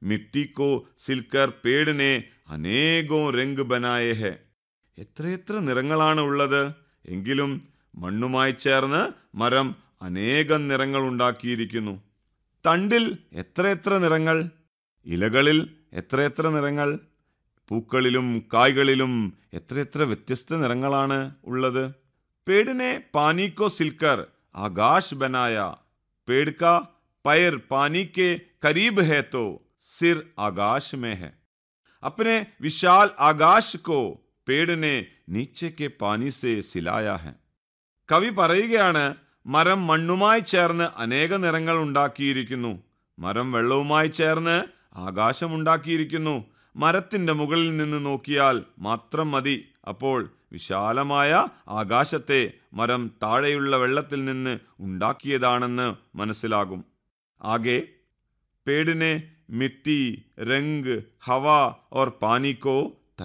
मिट्टी को सिलकर पेड़ ने അനേകോ രംഗ് ബനായേ ഹെ എത്രയെത്ര നിറങ്ങളാണ് ഉള്ളത് എങ്കിലും മണ്ണുമായി ചേർന്ന് മരം അനേകം നിറങ്ങൾ ഉണ്ടാക്കിയിരിക്കുന്നു തണ്ടിൽ എത്രയെത്ര നിറങ്ങൾ ഇലകളിൽ എത്രയെത്ര നിറങ്ങൾ പൂക്കളിലും കായ്കളിലും എത്രയെത്ര വ്യത്യസ്ത നിറങ്ങളാണ് ഉള്ളത് പേടിനെ പാനിക്കോ സിൽക്കർ ആകാശ് ബനായ पेड़ का पैर पानी के करीब है तो सिर आकाश में है अपने विशाल आकाश को पेड़ ने नीचे के पानी से सिलाया है കവി പറയുകയാണ് മരം മണ്ണുമായി ചേർന്ന് അനേക നിറങ്ങൾ ഉണ്ടാക്കിയിരിക്കുന്നു മരം വെള്ളവുമായി ചേർന്ന് ആകാശമുണ്ടാക്കിയിരിക്കുന്നു മരത്തിന്റെ മുകളിൽ നിന്ന് നോക്കിയാൽ മാത്രം മതി അപ്പോൾ വിശാലമായ ആകാശത്തെ മരം താഴെയുള്ള വെള്ളത്തിൽ നിന്ന് ഉണ്ടാക്കിയതാണെന്ന് മനസ്സിലാകും ആകെ पेड़ ने मिट्टी रंग हवा और पानी को